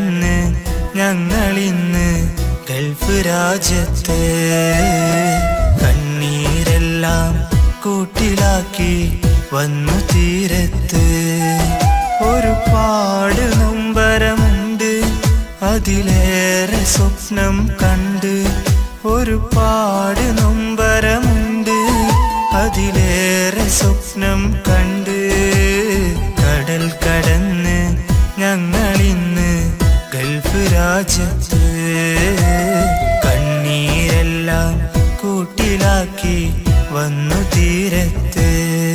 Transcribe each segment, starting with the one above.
കടന്ന് ഞങ്ങളിന്ന് ഗൾഫ് രാജ്യത്ത് കണ്ണീരെല്ലാം കൂട്ടിലാക്കി വന്നു തീരത്ത് ഒരുപാട് നൊമ്പരമുണ്ട് അതിലേറെ സ്വപ്നം കണ്ട് ഒരുപാട് നൊമ്പരമുണ്ട് അതിലേറെ സ്വപ്നം കണ്ട് കടൽ കടന്ന് ഞങ്ങളിന്ന് ഗൾഫ് രാജ്യത്ത് കണ്ണീരെല്ലാം കൂട്ടിലാക്കി വന്നു തീരത്ത്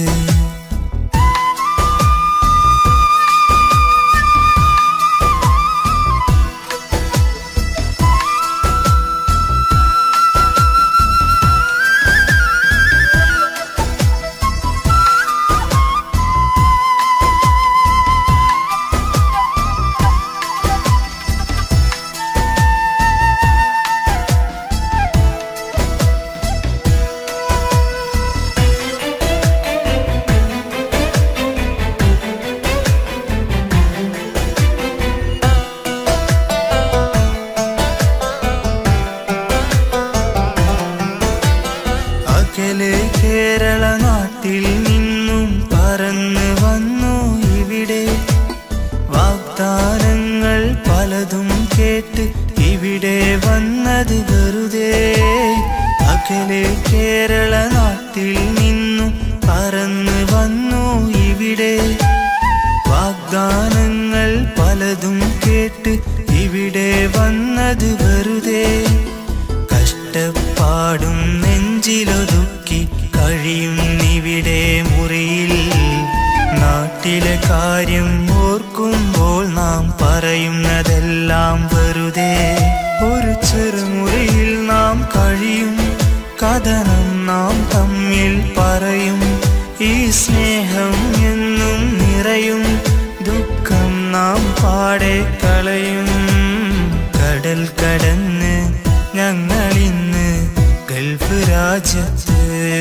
അകലെ കേരള നാട്ടിൽ നിന്നും പറന്ന് വന്നു ഇവിടെ വാഗ്ദാനങ്ങൾ പലതും കേട്ട് ഇവിടെ വന്നത് വെറുതെ അകലെ കേരള നാട്ടിൽ നിന്നും പറന്ന് വന്നു ഇവിടെ വാഗ്ദാനങ്ങൾ പലതും കേട്ട് ഇവിടെ വന്നത് വെറുതെ കഷ്ടപ്പാടും നെഞ്ചിലൊതുക്കി കഴിയുന്നിവിടെ മുറിയിൽ നാട്ടിലെ കാര്യം ഓർക്കുമ്പോൾ നാം പറയുന്നതെല്ലാം വെറുതെ ഒരു ചെറുമുറിയിൽ നാം കഴിയും കഥനം നാം തമ്മിൽ പറയും ഈ സ്നേഹം എന്നും നിറയും ദുഃഖം നാം പാടെ കളയും കടൽ കടന്ന് ഞങ്ങളിന്ന് ഗൾഫ് രാജ്യത്ത്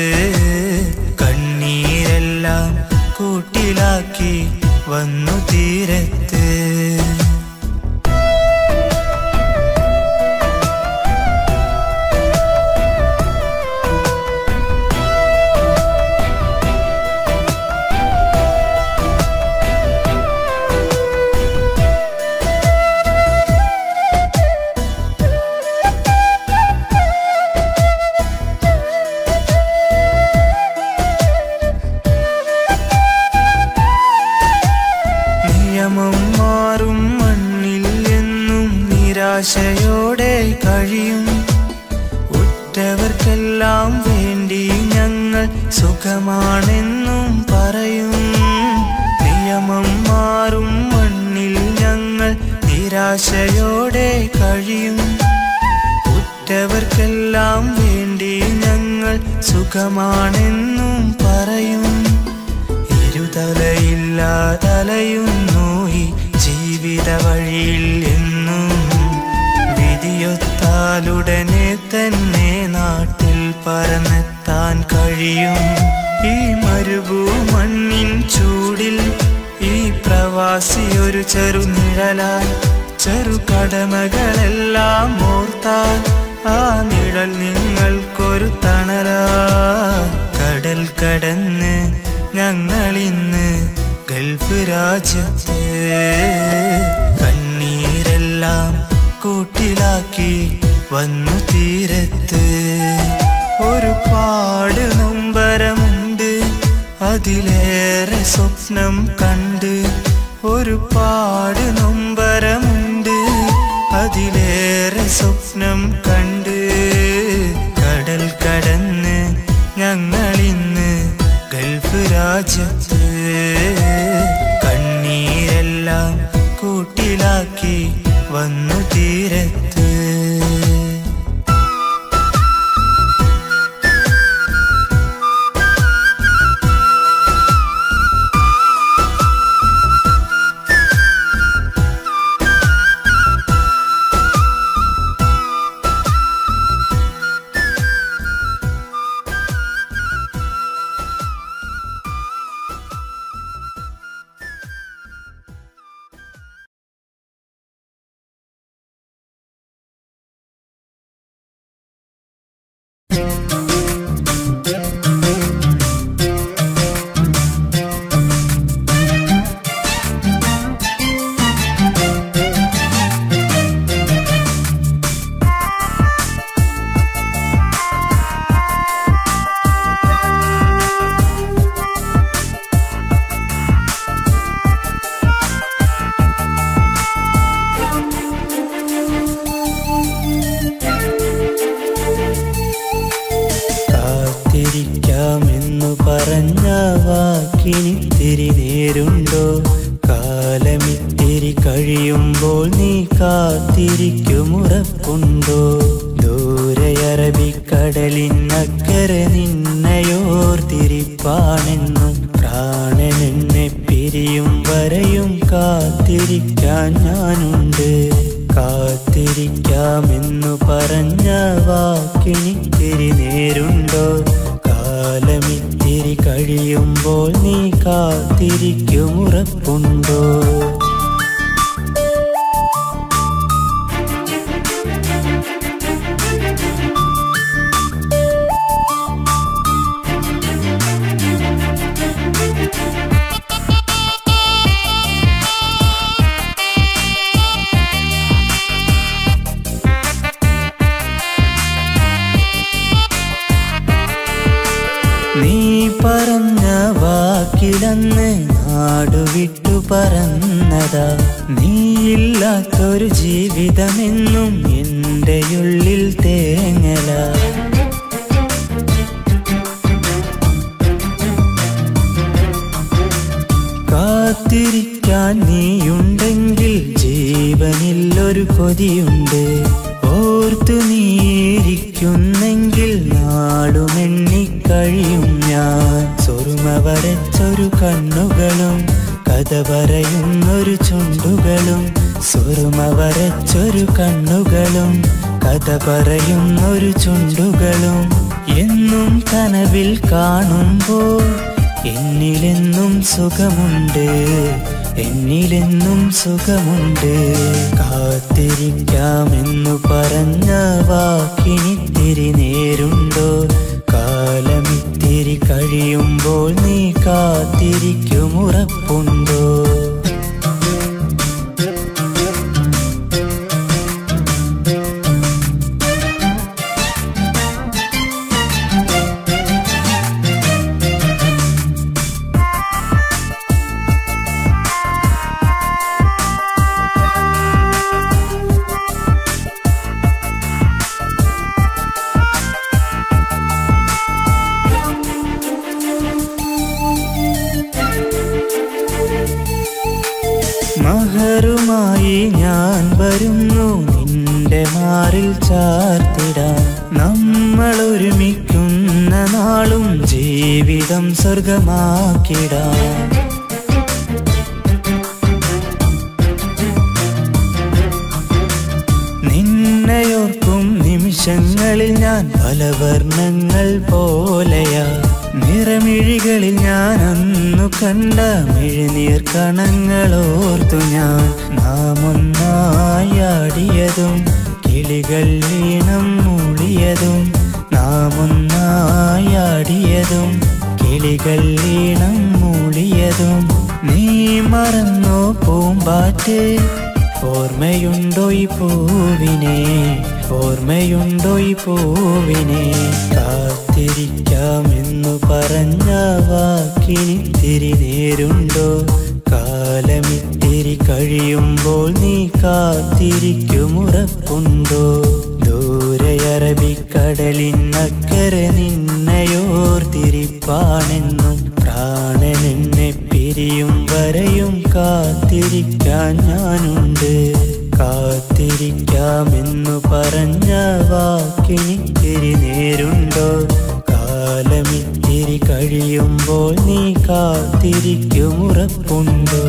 കണ്ണീരെല്ലാം കൂട്ടിലാക്കി വന്നു തീരത്ത് നിയമം മാറും മണ്ണിൽ എന്നും നിരാശയോടെ കഴിയും ഉറ്റവർക്കെല്ലാം വേണ്ടി ഞങ്ങൾ സുഖമാണെന്നും പറയും നിയമം മാറും മണ്ണിൽ ഞങ്ങൾ നിരാശയോടെ കഴിയും ഉറ്റവർക്കെല്ലാം വേണ്ടി ഞങ്ങൾ സുഖമാണെന്നും പറയും ഇരുതലയില്ലാതലയുന്നു ഈ ജീവിത വഴിയിൽ എന്നും വിധിയൊത്താലുടനെ തന്നെ നാട്ടിൽ പറന്നെത്താൻ കഴിയും ഈ മരുഭൂമണ്ണിൻ ചൂടിൽ ഈ പ്രവാസി ഒരു ചെറു നിഴലാൽ ചെറു കടമകളെല്ലാം ഓർത്താൽ ആ നിഴൽ നിങ്ങൾക്കൊരു തണലാ കടൽ കടന്ന് ഞങ്ങളിന്ന് ഗൾഫ് രാജ്യത്ത് കണ്ണീരെല്ലാം കൂട്ടിലാക്കി വന്നു തീരത്ത് ഒരുപാട് നൊമ്പരമുണ്ട് അതിലേറെ സ്വപ്നം കണ്ട് ഒരുപാട് നൊമ്പരമുണ്ട് അതിലേറെ സ്വപ്നം കണ്ട് കടൽ കടന്ന് ഞങ്ങളിന്ന് ഗൾഫ് രാജ്യത്ത് കണ്ണീരെല്ലാം കൂട്ടിലാക്കി വന്നു തീരത്ത് കഴിയുമ്പോൾ നീ കാത്തിരിക്കുമുറപ്പുണ്ടോ ദൂരെ അറബിക്കടലിനക്കരെ നിന്നയോർത്തിരിപ്പാണെന്നും പ്രാണനെന്നെ പിരിയും വരെയും കാത്തിരിക്കാൻ ഞാനുണ്ട് കാത്തിരിക്കാമെന്നു പറഞ്ഞ വാക്കിനിത്തിരി നേരുണ്ടോ കാലമിത്തിരി കഴിയുമ്പോൾ നീ കാത്തിരിക്കുമുറപ്പുണ്ടോ നീ പറഞ്ഞ വാക്കിലന്ന് നാടുവിട്ടു പറന്നതാ നീയില്ലാത്തൊരു ജീവിതമെന്നും എൻ്റെ ഉള്ളിൽ തേങ്ങല കാത്തിരിക്കാൻ നീയുണ്ടെങ്കിൽ ജീവനിൽ ഒരു കൊതിയുണ്ട് ഓർത്തു നീയിരിക്കുന്നെങ്കിൽ നാളുമെണ്ണിക്കഴിയും ഞാൻ സുറുമ വരച്ചൊരു കണ്ണുകളും കഥ പറയുന്നൊരു ചുണ്ടുകളും സുറുമ വരച്ചൊരു കണ്ണുകളും കഥ പറയുന്നൊരു ചുണ്ടുകളും എന്നും കനവിൽ കാണുമ്പോൾ എന്നിലെന്നും സുഖമുണ്ട് എന്നിലെന്നും സുഖമുണ്ട് കാത്തിരിക്കാമെന്നു പറഞ്ഞ വാക്കിനിത്തിരി നേരുണ്ടോ കാലമിത്തിരി കഴിയുമ്പോൾ നീ കാത്തിരിക്കുമുറപ്പുണ്ടോ മഹറുമായി ഞാൻ വരുന്നു നിന്റെ മാറിൽ ചാർത്തിടാൻ നമ്മൾ ഒരുമിക്കുന്ന നാളും ജീവിതം സ്വർഗമാക്കിടാൻ നിന്നെയോർക്കും നിമിഷങ്ങളിൽ ഞാൻ പല വർണ്ണങ്ങൾ പോലെയാ നിറമിഴികളിൽ ഞാൻ അന്നു കണ്ട മിഴിനീർ കണങ്ങളോർത്തു ഞാൻ നാം ഒന്നായാടിയതും കിളികൾ വീണം മൂളിയതും നാം ഒന്നായാടിയതും കിളികൾ വീണം മൂളിയതും നീ മറന്നോ പൂമ്പാറ്റ് ഓർമ്മയുണ്ടോ ഈ പൂവിനെ ഓർമ്മയുണ്ടോ ഈ പൂവിനെ കാത്തിരിക്കാമെന്നു പറഞ്ഞ വാക്കിനിത്തിരി നേരുണ്ടോ കാലമിത്തിരി കഴിയുമ്പോൾ നീ കാത്തിരിക്കുമുറപ്പുണ്ടോ ദൂരെ അറബിക്കടലിനക്കരെ നിന്നയോർത്തിരിപ്പാണെന്നും പ്രാണനെന്നെ പിരിയും വരെയും കാത്തിരിക്കാൻ ഞാനുണ്ട് കാത്തിരിക്കാമെന്നു പറഞ്ഞ വാക്കിനിത്തിരി നേരുണ്ടോ കാലമിത്തിരി കഴിയുമ്പോൾ നീ കാത്തിരിക്കുമുറപ്പുണ്ടോ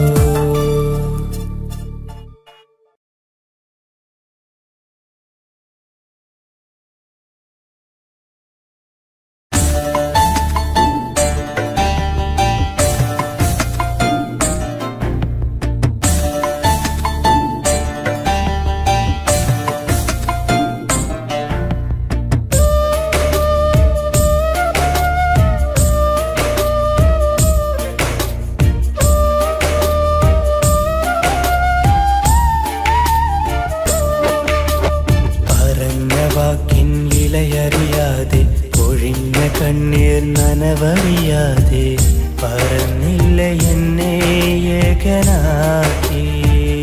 പറഞ്ഞ വാക്കിൻ വിലയറിയാതെ ഒഴിഞ്ഞ കണ്ണീർ നനവറിയാതെ പറഞ്ഞില്ല എന്നെ ഏകനാക്കി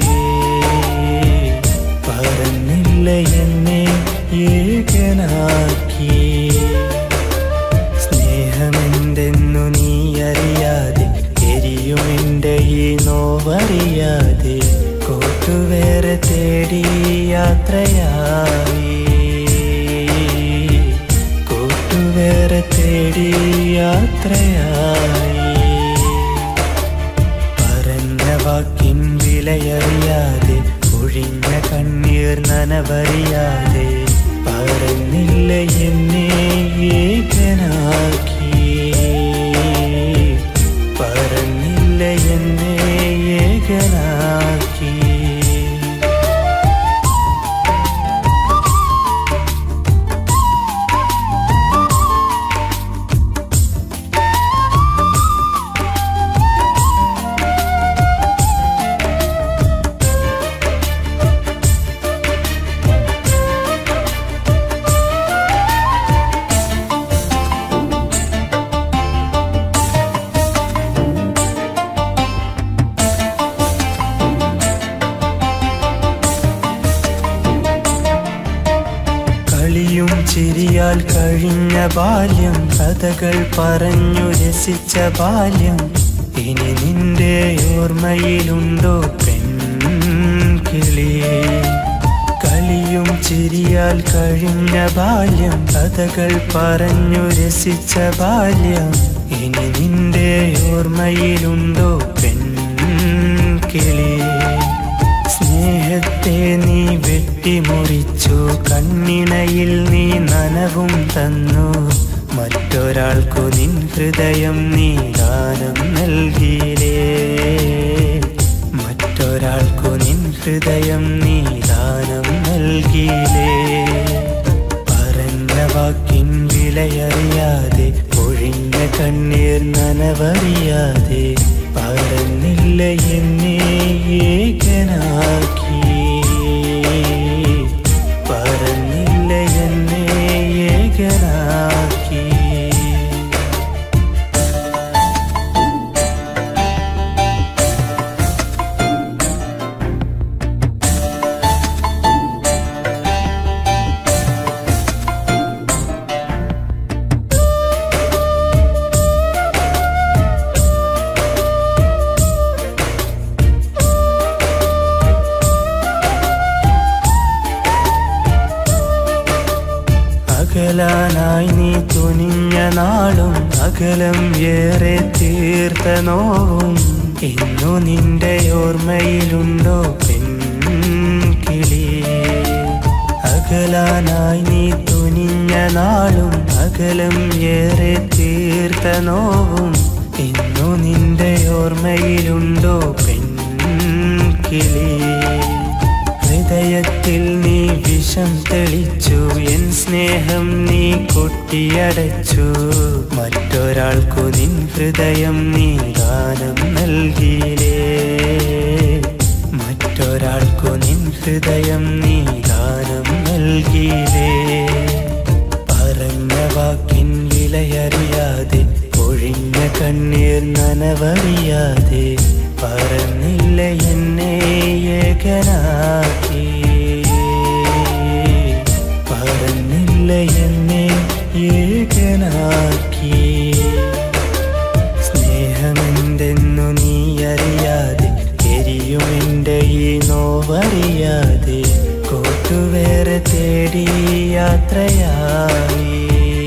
പറഞ്ഞില്ല എന്നെ ഏകനാക്കി സ്നേഹമെന്തെന്നു നീ അറിയാതെ എരിയുമെന്റെ ഈ നോവറിയാതെ കൂട്ടുവേറെ തേടി യാത്രയായി കൂട്ടുവേറെ തേടി യാത്രയായി പറഞ്ഞ വാക്കിൻ വിലയറിയാതെ ഒഴിഞ്ഞ കണ്ണീർ നനവറിയാതെ പറഞ്ഞില്ല എന്നെ ഏകനാക്കി പറഞ്ഞില്ല എന്നെ ഏകനാക്കി കളിയും ചിരിയാൽ കഴിഞ്ഞ ബാല്യം കഥകൾ പറഞ്ഞു രസിച്ച ബാല്യം ഇനി നിന്റെ ഓർമ്മയിലുണ്ടോ പെൺകിളിയേ കളിയും ചിരിയാൽ കഴിഞ്ഞ ബാല്യം കഥകൾ പറഞ്ഞു രസിച്ച ബാല്യം ഇനി നിന്റെ ഓർമ്മയിലുണ്ടോ പെൺകിളിയേ സ്നേഹത്തെ നീ വെട്ടിമുറിച്ചു കണ്ണിണയിൽ നീ നനവും തന്നു മറ്റൊരാൾക്കു നിൻ ഹൃദയം നീ ദാനം നൽകിയിലേ മറ്റൊരാൾക്കു നിൻ ഹൃദയം നീ ദാനം നൽകിയിലേ പറഞ്ഞ വാക്കിൻ വിലയറിയാതെ ഒഴിഞ്ഞ കണ്ണീർ നനവറിയാതെ പറഞ്ഞില്ല എന്നെ ഏകനാക്കി പറഞ്ഞില്ല എന്നെ ഏകനാക്കി അകലാനായി നീ തുനിഞ്ഞ നാളും അകലം ഏറെ തീർത്ത നോവും ഇന്നു നിന്റെ ഓർമ്മയിലുണ്ടോ പെൺകിളി അകലാനായി നീ തുനിഞ്ഞ നാളും അകലം ഏറെ തീർത്ത നോവും ഇന്നു നിന്റെ ഓർമ്മയിലുണ്ടോ പെൺകിളി ഹൃദയത്തിൽ നീ വിഷം തെളിച്ചു എൻ സ്നേഹം നീ കൊട്ടിയടച്ചു മറ്റൊരാൾക്കു നിൻ ഹൃദയം നീ ദാനം നൽകിയിലേ മറ്റൊരാൾക്കു നിൻ ഹൃദയം നീ ദാനം നൽകിയിലേ പറഞ്ഞ വാക്കിൻ വിലയറിയാതെ ഒഴിഞ്ഞ കണ്ണീർ നനവറിയാതെ പറഞ്ഞില്ല എന്നെ ഏകനാക്കി പറഞ്ഞില്ല എന്നെ ഏകനാക്കി സ്നേഹമെന്തെന്നു നീ അറിയാതെ എരിയുമെൻ്റെ ഈ നോവറിയാതെ കൂട്ടുവേറെ തേടി യാത്രയായി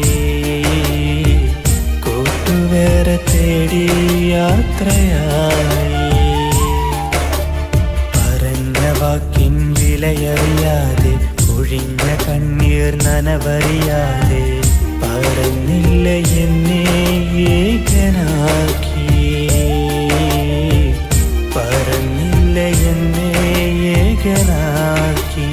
കൂട്ടുവേറെ തേടി യാത്രയായി പറഞ്ഞ വാക്കിൻ വിലയറിയാതെ ഒഴിഞ്ഞ കണ്ണീർ നനവറിയാതെ പറഞ്ഞില്ല എന്നെ ഏകനാക്കി പറഞ്ഞില്ല എന്നെ ഏകനാക്കി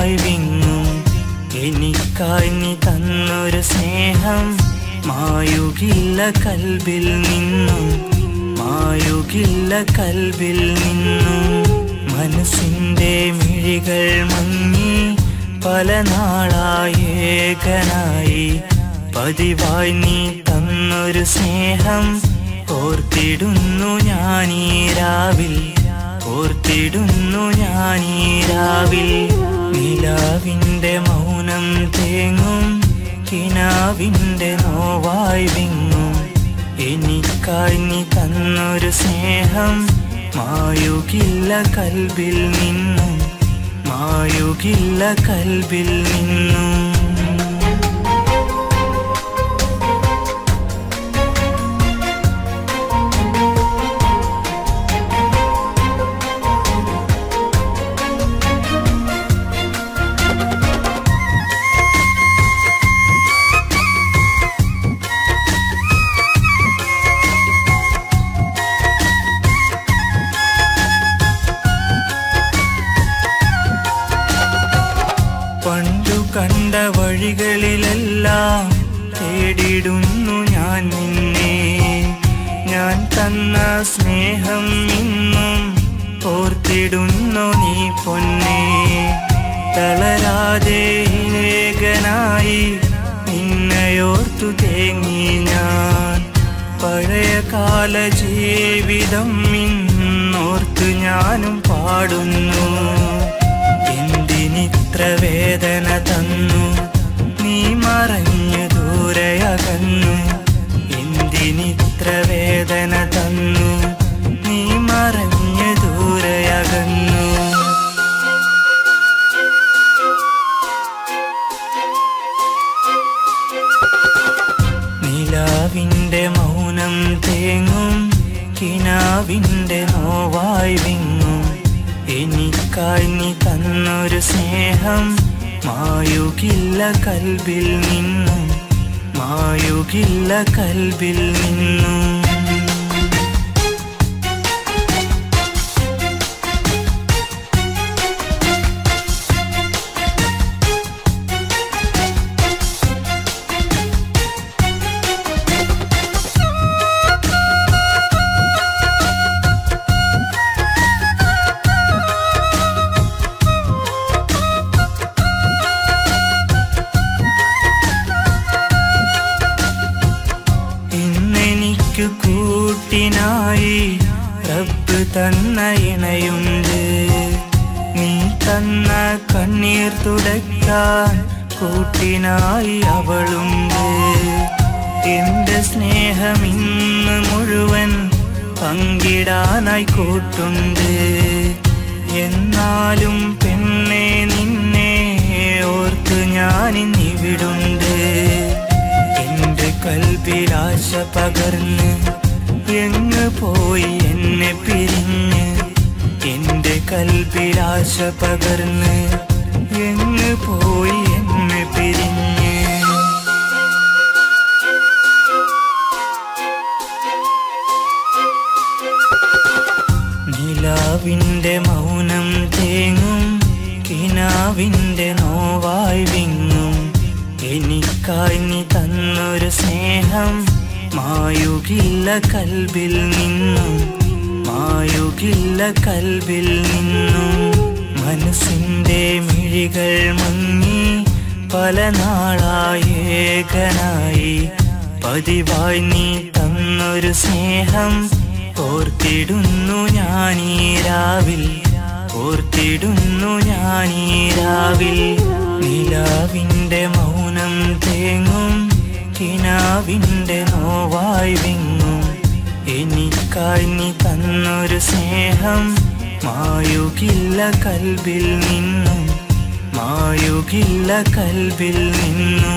നോവായി വിങ്ങും എനിക്കായി നീ തന്നൊരു സ്നേഹം മായുകില്ല കൽബിൽ നിന്നും മായുകില്ല കൽബിൽ നിന്നും മനസ്സിന്റെ മിഴികൾ മങ്ങി പല നാളായി ഏകനായി പതിവായി നീ തന്നൊരു സ്നേഹം ഓർത്തിടുന്നു ഞാനീ രാവിൽ ഓർത്തിടുന്നു ഞാനീ രാവിൽ നിലാവിന്റെ മൗനം തേങ്ങും കിനാവിന്റെ നോവായി വിങ്ങും എനിക്കായി നീ തന്നൊരു സ്നേഹം മായുകില്ല കൽബിൽ നിന്നും മായുകില്ല കൽബിൽ നിന്നും പണ്ടു കണ്ട വഴികളിലെല്ലാം തേടിടുന്നു ഞാൻ നിന്നെ ഞാൻ തന്ന സ്നേഹം ഇന്നും ഓർത്തിടുന്നു നീ പൊന്നെ തളരാതെ ഏകനായി നിന്നയോർത്തു തേങ്ങി ഞാൻ പഴയകാല ജീവിതം ഇന്നോർത്ത് ഞാനും പാടുന്നു എന്തിനിത്ര വേദന തന്നു നീ മറഞ്ഞു ദൂരയകന്നു എന്തിനിത്ര വേദന തന്നു നീ മറഞ്ഞു ദൂരയകന്നു നിലാവിന്റെ മൗനം തേങ്ങും കിനാവിന്റെ നോവായി വിങ്ങും എനിക്കായി നീ തന്നൊരു സ്നേഹം മായുകില്ല കൽബിൽ നിന്നും മായുകില്ല കൽബിൽ നിന്നും ഇന്നെനിക്കു കൂട്ടിനായി റബ്ബ് തന്ന ഇണയുണ്ട് നീ തന്ന കണ്ണീർ തുടയ്ക്കാൻ കൂട്ടിനായി അവളുണ്ട് എന്റെ സ്നേഹം ഇന്ന് മുഴുവൻ പങ്കിടാനായി കൂട്ടുണ്ട് എന്നാലും പെണ്ണെ നിന്നെ ഓർത്ത് ഞാനിന്നിവിടുണ്ട് എന്റെ കൽബിൽ ആശ പകർന്ന് എങ്ങ് പോയി എന്നെ പിരിഞ്ഞ് എന്റെ കൽബിൽ ആശ പകർന്ന് എങ്ങ് പോയി എന്നെ പിരിഞ്ഞ് നിലാവിന്റെ മൗനം തേങ്ങും കിനാവിന്റെ നോവായി വിങ്ങും എനിക്കായി നീ തന്നൊരു സ്നേഹം മായുകില്ല കൽബിൽ നിന്നും മായുകില്ല കൽബിൽ നിന്നും മനസ്സിന്റെ മിഴികൾ മങ്ങി പല നാളായി ഏകനായി പതിവായി നീ തന്നൊരു സ്നേഹം ഓർത്തിടുന്നു ഞാനീ രാവിൽ ഓർത്തിടുന്നു ഞാനീ രാവിൽ നിലാവിന്റെ മൗനം തേങ്ങും കിനാവിന്റെ നോവായി വിങ്ങും എനിക്കായി നീ തന്നൊരു സ്നേഹം മായുകില്ല കൽബിൽ നിന്നും മായുകില്ല കൽബിൽ നിന്നും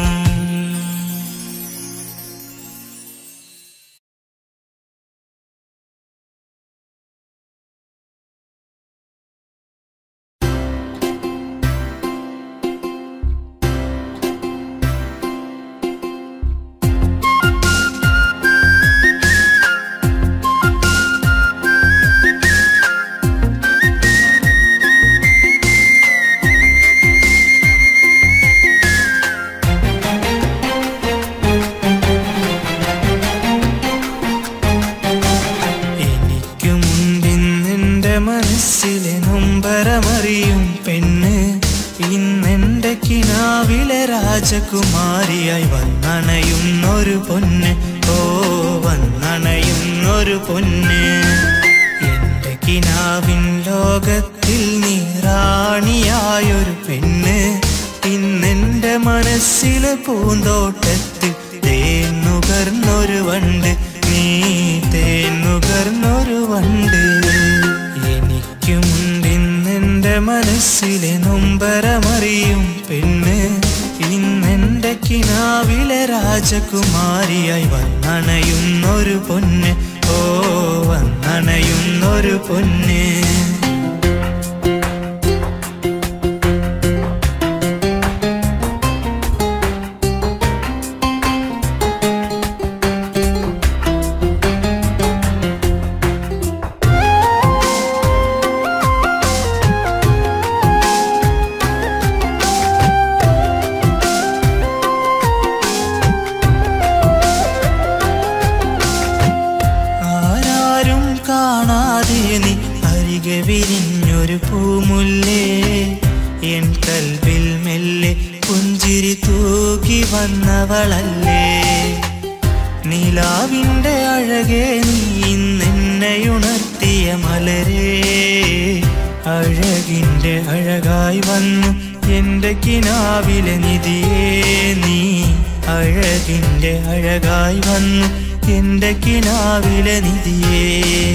ഇന്നെന്റെ കിനാവിലെ രാജകുമാരിയായി വന്നണയുന്നൊരു പൊന്ന് ഓ വന്നണയുന്നൊരു പൊന്ന് എന്റെ കിനാവിൻ ലോകത്തിൽ നീ റാണിയായൊരു പെണ്ണ് ഇന്നെന്റെ മനസ്സിലെ പൂന്തോട്ടത്തിൽ തേന്നുകർന്നൊരു വണ്ട് നീ തേന്നുകർന്നൊരു വണ്ട് എനിക്കുമുണ്ടിന്നെന്റെ മനസ്സിലെ നൊമ്പരമറിയും പെണ്ണ് ഇന്നെന്റെ കിനാവിലെ രാജകുമാരിയായി വന്നണയുന്നൊരു പൊന്ന് ഓ വന്നണയുന്നൊരു പൊന്ന് ആരാരും കാണാതെ നീ അരികെ വിരിഞ്ഞൊരു പൂമുല്ലേ എൻ കൽവിൽ മെല്ലെ പുഞ്ചിരി തൂക്കി വന്നവളല്ലേ നിലാവിന്റെ അഴകെ നീ ഇന്നെന്നെ ഉണർത്തിയ മലരേ അഴകിന്റെ അഴകായി വന്നു എന്റെ കിനാവിലെ നിധിയേ നീ അഴകിന്റെ അഴകായി വന്നു എന്റെ കിനാവിലെ നിധിയേ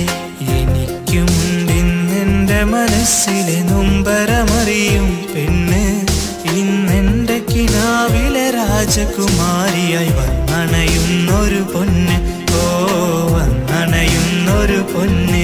എനിക്കുമുണ്ടിന്നെന്റെ മനസ്സിലെ നൊമ്പരമറിയും പെണ്ണ് ഇന്നെന്റെ കിനാവിലെ രാജകുമാരിയായി വന്നണയുന്നൊരു പൊന്ന് ഓ വന്നണയുന്നൊരു പൊന്ന്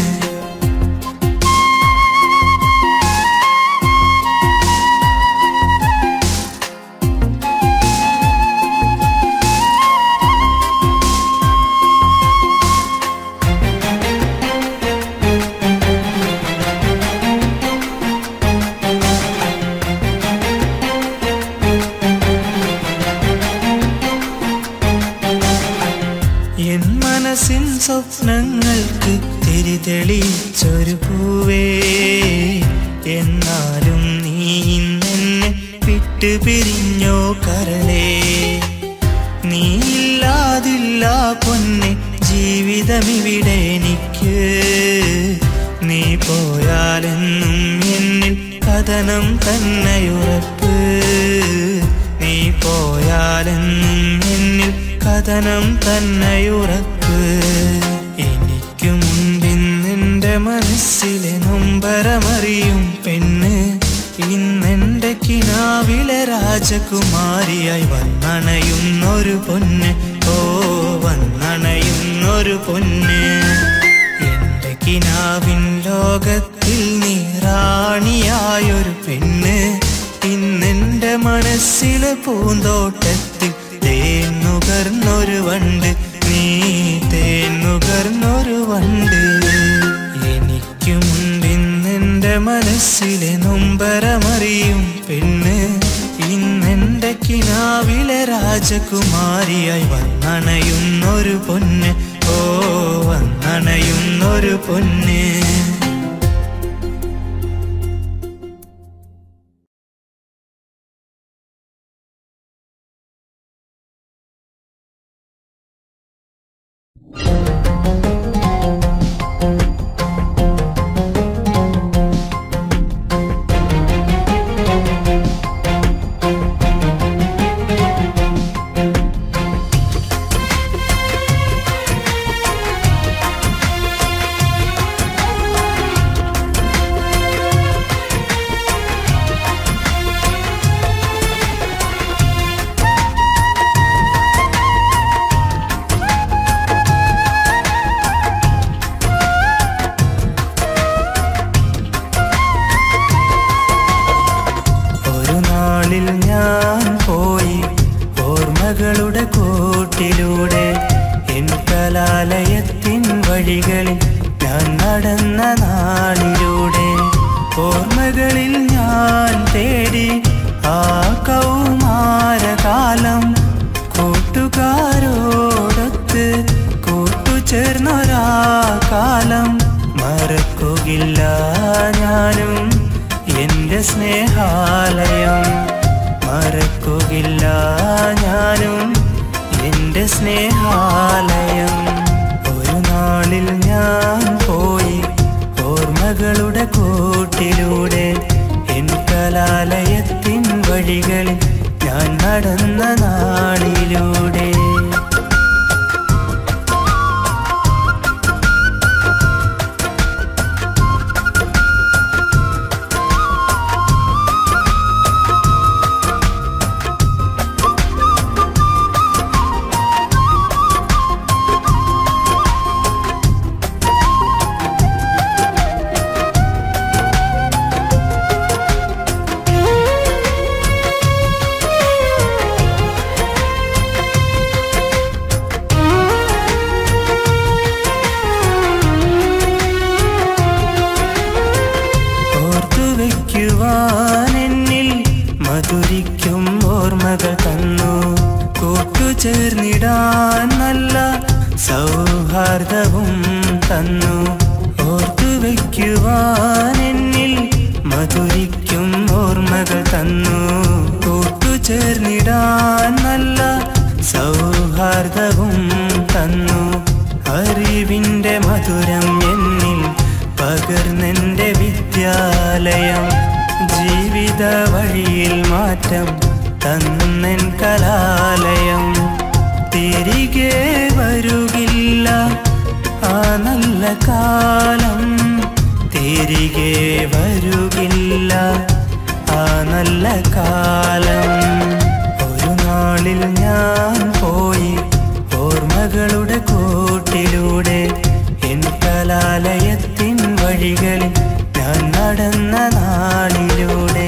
എൻ മനസ്സിൻ സ്വപ്നങ്ങൾക്ക് തിരിതെളിച്ചൊരു പൂവേ എന്നാലും നീ ഇന്നെന്നെ വിട്ടു പിരിഞ്ഞോ കരളേ നീയില്ലാതില്ല പൊന്നെ ജീവിതമിവിടെ എനിക്ക് നീ പോയാലെന്നും എന്നിൽ കഥനം തന്നെയുറപ്പ് നീ പോയാലെന്നും എന്നിൽ കഥനം തന്നെയുറപ്പ് എനിക്ക് മുമ്പിന്നെന്റെ മനസ്സിലെ നൊമ്പരമറിയും പെണ്ണ് ഇന്നെന്റെ കിനാവിലെ രാജകുമാരിയായി വന്നണയുന്നൊരു പൊന്ന് ഓ വന്നണയുന്നൊരു പൊന്ന് എന്റെ കിനാവിൻ ലോകത്തിൽ നീ റാണിയായൊരു പെണ്ണ് ഇന്നെന്റെ മനസ്സിലെ പൂന്തോട്ടത്തിൽ തേന്നുകർന്നൊരു വണ്ട് നീ തേന്നുകർന്നൊരു വണ്ട് എനിക്കുമുണ്ടിന്നെന്റെ മനസ്സിലെ നൊമ്പരമറിയും പെണ്ണ് ഇന്നെന്റെ കിനാവിലെ രാജകുമാരിയായി വന്നണയുന്നൊരു പൊന്ന് ഓ വന്നണയുന്നൊരു പൊന്ന് ഒരു നാളിൽ ഞാൻ പോയി ഓർമ്മകളുടെ കൂട്ടിലൂടെ എൻ കലാലയത്തിൻ വഴികളിൽ ഞാൻ നടന്ന നാളിലൂടെ ഓർമ്മകളിൽ ഞാൻ തേടി ആ കൗമാരകാലം കൂട്ടുകാരോടൊത്ത് കൂട്ടുചേർന്നൊരാ കാലം മറക്കുകയില്ല ഞാനും എന്റെ സ്നേഹാലയം വഴികളിൽ ഞാൻ നടന്ന നാളിലൂടെ ഓർത്തു വയ്ക്കുവാൻ എന്നിൽ മധുരിക്കും ഓർമ്മകൾ തന്നു കൂട്ടുചേർന്നിടാൻ നല്ല സൗഹാർദ്ദവും തന്നു ഓർത്തു വയ്ക്കുവാൻ എന്നിൽ മധുരിക്കും ഓർമ്മകൾ തന്നു കൂട്ടുചേർന്നിടാൻ നല്ല സൗഹാർദ്ദവും തന്നു അറിവിന്റെ മധുരം എന്നിൽ പകർന്നെന്റെ വിദ്യാലയം ജീവിത വഴിയിൽ മാറ്റം തന്നെൻ കലാലയം തിരികെ വരുകില്ല ആ നല്ല കാലം തിരികെ വരുകില്ല ആ നല്ല കാലം ഒരു നാളിൽ ഞാൻ പോയി ഓർമ്മകളുടെ കൂട്ടിലൂടെ എൻ കലാലയത്തിൻ വഴികളിൽ ഞാൻ നടന്ന നാളിലൂടെ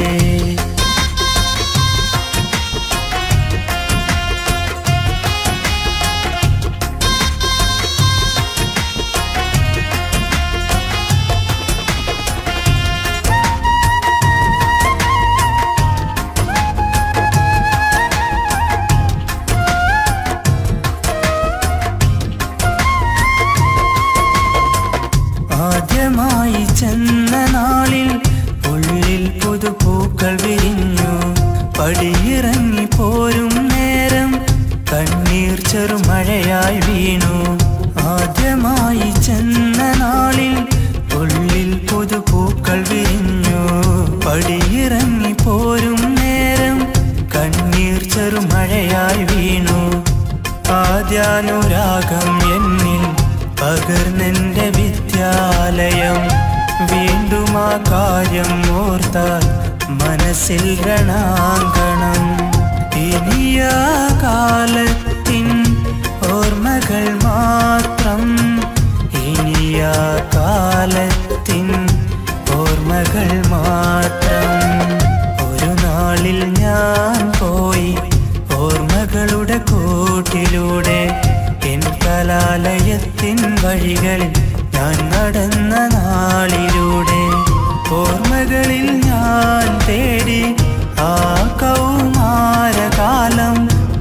ആദ്യമായി ചെന്ന നാളിൽ ഉള്ളിൽ പുതുപൂക്കൾ വിരിഞ്ഞു പടിയിറങ്ങി പോരും നേരം കണ്ണീർ ചെറുമഴയായി വീണു ആദ്യമായി ചെന്ന നാളിൽ ഉള്ളിൽ പുതുപൂക്കൾ വിരിഞ്ഞു പടിയിറങ്ങി പോരും നേരം കണ്ണീർ ചെറുമഴയായി വീണു ആദ്യാനുരാഗം എന്നിൽ പകർന്നെന്റെ വിദ്യാലയം വീണ്ടും ആ കാര്യം ഓർത്താൽ മനസ്സിൽ രണാങ്കണം ഇനിയ കാലത്തിൻ ഓർമ്മകൾ മാത്രം ഇനിയ കാലത്തിൻ ഓർമ്മകൾ മാത്രം ഒരു നാളിൽ ഞാൻ പോയി ഓർമ്മകളുടെ കൂട്ടിലൂടെ എൻ കലാലയത്തിൻ വഴികളിൽ ഞാൻ നടന്ന നാളിലൂടെ ഓർമ്മകളിൽ ഞാൻ തേടി ആ കൗമാരകാലം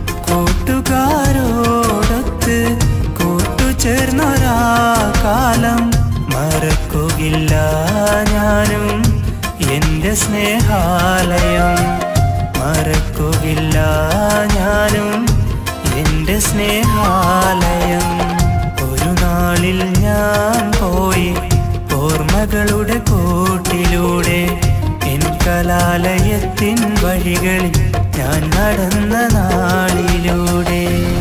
കൂട്ടുകാരോടൊത്ത് കൂട്ടുചേർന്നൊരാ കാലം മറക്കുകയില്ല ഞാനും എൻ്റെ സ്നേഹാലയം മറക്കുകയില്ല ഞാനും എൻ്റെ സ്നേഹാലയം ഒരു നാളിൽ ഞാൻ പോയി ഓർമ്മകളുടെ കൂട്ടിലൂടെ എൻ കലാലയത്തിൻ വഴികളിൽ ഞാൻ നടന്ന നാളിലൂടെ